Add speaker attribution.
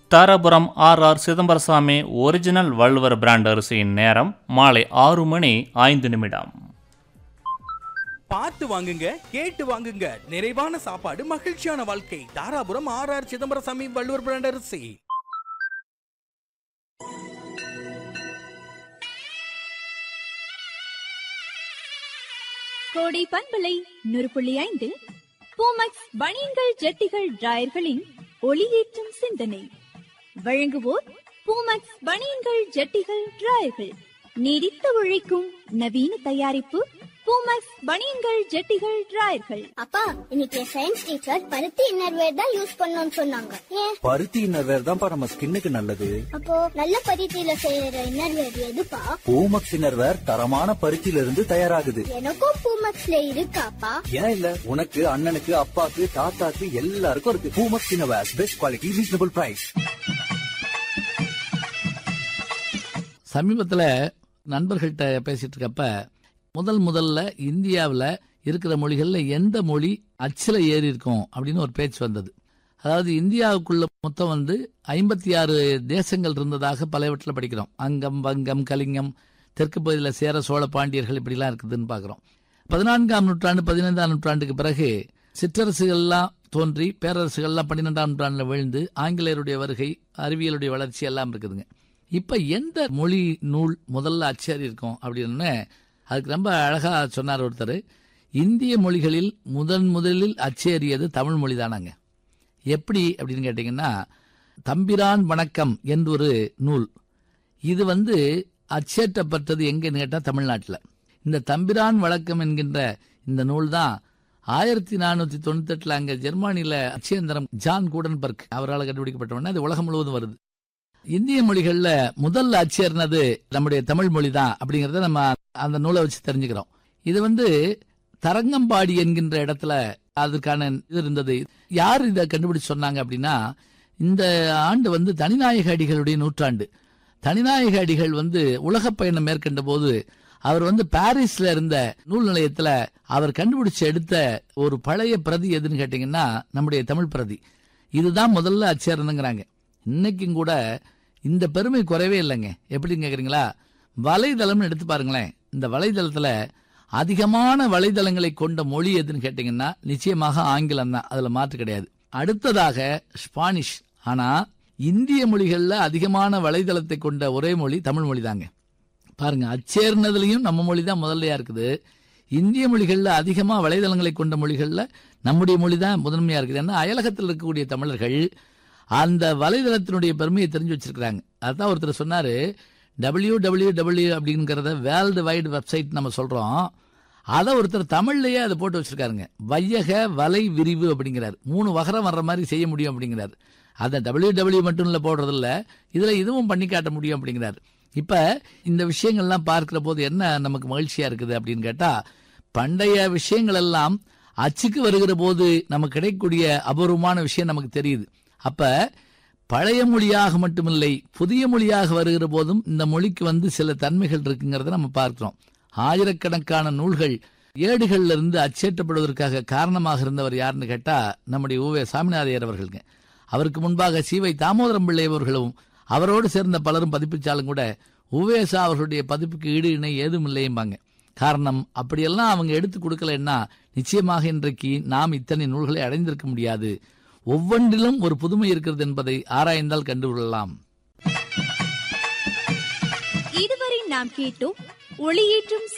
Speaker 1: Dharapuram R R Chidambarasamy original Valluvar brand அரிசியின் நேரம் மாலை ஆறு மணி ஐந்து நிமிடம்
Speaker 2: பார்த்து வாங்குங்க கேட்டு வாங்குங்க நிறைவான சாப்பாடு மகிழ்ச்சியான வாழ்க்கை Dharapuram R R Chidambarasamy Valluvar brand அரிசி
Speaker 3: கோடை பண்பலை நூறு புள்ளி ஐந்து பூமக்ஸ் பனியன்கள் ஜட்டிகள் டிராயர்களின் ஒளியேற்றும் சிந்தனை வழங்குவோர் பூமக்ஸ் பனியன்கள் ஜட்டிகள் டிராயர்கள் நீடித்து உழைக்கும் நவீன தயாரிப்பு பூமக்ஸ் பனியன்கள் ஜட்டிகள் டிராயர்கள்
Speaker 4: அப்பா இன்னைக்கு சயின்ஸ் டீச்சர் பருத்தி இன்னர்வேர் தான் யூஸ் பண்ணணும்னு சொன்னாங்க ஏன்
Speaker 5: பருத்தி இன்னர்வேர் தான்ப்பா நம்ம ஸ்கின்னுக்கு நல்லது
Speaker 4: அப்போ நல்ல பருத்தியில செய்யற இன்னர்வேர் எதுப்பா
Speaker 5: பூமக்ஸ் இன்னர்வேர் தரமான பருத்தியில இருந்து தயாராகுது
Speaker 4: எனக்கும் பூமக்ஸ்ல இருக்காப்பா
Speaker 5: ஏன் இல்ல உனக்கு அண்ணனுக்கு அப்பாக்கு தாத்தாக்கு எல்லாருக்கும் இருக்கு Poomex innerwear best quality reasonable price
Speaker 6: சமீபத்தில் நண்பர்கள்ட்ட பேசிட்டு இருக்கப்ப முதல் முதல்ல இந்தியாவில் இருக்கிற மொழிகளில் எந்த மொழி அச்சில் ஏறி இருக்கும் அப்படின்னு ஒரு பேச்சு வந்தது அதாவது இந்தியாவுக்குள்ள மொத்தம் வந்து ஐம்பத்தி ஆறு தேசங்கள் இருந்ததாக பலவற்றில் படிக்கிறோம் அங்கம் வங்கம் கலிங்கம் தெற்கு பகுதியில் சேர சோழ பாண்டியர்கள் இப்படிலாம் இருக்குதுன்னு பார்க்குறோம் பதினான்காம் நூற்றாண்டு பதினைந்தாம் நூற்றாண்டுக்கு பிறகு சிற்றரசுகள்லாம் தோன்றி பேரரசுகள்லாம் பன்னிரெண்டாம் நூற்றாண்டில் விழுந்து ஆங்கிலேயருடைய வருகை அறிவியலுடைய வளர்ச்சி எல்லாம் இருக்குதுங்க இப்ப எந்த மொழி நூல் முதல்ல அச்சேறி இருக்கும் அப்படின்னு அதுக்கு ரொம்ப அழகா சொன்னார் ஒருத்தர் இந்திய மொழிகளில் முதன் முதலில் அச்சேறியது தமிழ் மொழி தானாங்க எப்படி அப்படின்னு கேட்டிங்கன்னா தம்பிரான் வணக்கம் என்று ஒரு நூல் இது வந்து அச்சேற்றப்பட்டது எங்கன்னு கேட்டால் தமிழ்நாட்டில் இந்த தம்பிரான் வழக்கம் என்கின்ற இந்த நூல் தான் ஆயிரத்தி நானூற்றி தொண்ணூத்தெட்டில் அங்கே ஜெர்மானியில் அச்சேந்திரம் ஜான் கூடன்பர்க் அவரால் கண்டுபிடிக்கப்பட்டவொடனே அது உலகம் முழுவதும் வருது இந்திய மொழிகள்ல முதல்ல அச்சேர்னது நம்முடைய தமிழ் மொழி தான் அப்படிங்கறத நம்ம அந்த நூலை வச்சு தெரிஞ்சுக்கிறோம் இது வந்து தரங்கம்பாடி என்கின்ற இடத்துல அதற்கான இது இருந்தது யார் இதை கண்டுபிடிச்சு சொன்னாங்க அப்படின்னா இந்த ஆண்டு வந்து தனிநாயக அடிகளுடைய நூற்றாண்டு தனிநாயக அடிகள் வந்து உலகப் பயணம் மேற்கொண்ட போது அவர் வந்து பாரிஸ்ல இருந்த நூல் நிலையத்துல அவர் கண்டுபிடிச்சு எடுத்த ஒரு பழைய பிரதி எதுன்னு கேட்டீங்கன்னா நம்முடைய தமிழ் பிரதி இதுதான் முதல்ல அச்சேரணுங்கிறாங்க இன்னைக்கும் கூட இந்த பெருமை குறைவே இல்லைங்க எப்படின்னு கேக்குறீங்களா வலைதளம்னு எடுத்து பாருங்களேன் இந்த வலைதளத்துல அதிகமான வலைதளங்களை கொண்ட மொழி எதுன்னு கேட்டீங்கன்னா நிச்சயமாக ஆங்கிலம் தான் அதுல மாற்று கிடையாது அடுத்ததாக ஸ்பானிஷ் ஆனா இந்திய மொழிகள்ல அதிகமான வலைதளத்தை கொண்ட ஒரே மொழி தமிழ் மொழி தாங்க பாருங்க அச்சேர்னதுலயும் நம்ம மொழி தான் முதல்லையா இருக்குது இந்திய மொழிகள்ல அதிகமா வலைதளங்களை கொண்ட மொழிகள்ல நம்முடைய மொழி தான் முதன்மையா இருக்குது ஏன்னா அயலகத்தில் இருக்கக்கூடிய தமிழர்கள் அந்த வலைதளத்தினுடைய பெருமையை தெரிஞ்சு வச்சிருக்கிறாங்க அதான் ஒருத்தர் சொன்னாரு டபிள்யூ டபிள்யூ டபிள்யூ அப்படிங்கிறத வேர்ல்டு வைடு வெப்சைட் நம்ம சொல்றோம் அதை ஒருத்தர் தமிழ்லயே அதை போட்டு வச்சிருக்காருங்க வையக வலை விரிவு அப்படிங்கிறார் மூணு வகரம் வர்ற மாதிரி செய்ய முடியும் அப்படிங்கிறார் அதை டபிள்யூ டபிள்யூ மட்டும் இல்ல போடுறது இல்ல இதுல இதுவும் பண்ணி காட்ட முடியும் அப்படிங்கிறார் இப்ப இந்த விஷயங்கள்லாம் பார்க்கிற போது என்ன நமக்கு மகிழ்ச்சியா இருக்குது அப்படின்னு கேட்டா பண்டைய விஷயங்கள் எல்லாம் அச்சுக்கு வருகிற போது நமக்கு கிடைக்கக்கூடிய அபூர்வமான விஷயம் நமக்கு தெரியுது அப்ப பழைய மொழியாக மட்டுமில்லை புதிய மொழியாக வருகிற போதும் இந்த மொழிக்கு வந்து சில தன்மைகள் இருக்குங்கிறத நம்ம பார்க்கிறோம் ஆயிரக்கணக்கான நூல்கள் ஏடுகள்ல இருந்து அச்சேற்றப்படுவதற்காக காரணமாக இருந்தவர் யாருன்னு கேட்டா நம்முடைய ஊவே சாமிநாதையர் அவர்களுங்க அவருக்கு முன்பாக சீவை தாமோதரம் பிள்ளை அவர்களும் அவரோடு சேர்ந்த பலரும் பதிப்பிச்சாலும் கூட உவேசா அவர்களுடைய பதிப்புக்கு ஈடு இணை ஏதும் இல்லையும்பாங்க காரணம் அப்படியெல்லாம் அவங்க எடுத்து கொடுக்கலன்னா நிச்சயமாக இன்றைக்கு நாம் இத்தனை நூல்களை அடைந்திருக்க முடியாது ஒவ்வொன்றிலும் ஒரு புதுமை இருக்கிறது என்பதை ஆராய்ந்தால் கண்டுகொள்ளலாம்
Speaker 3: இதுவரை நாம் கேட்டோம் ஒளியேற்றும்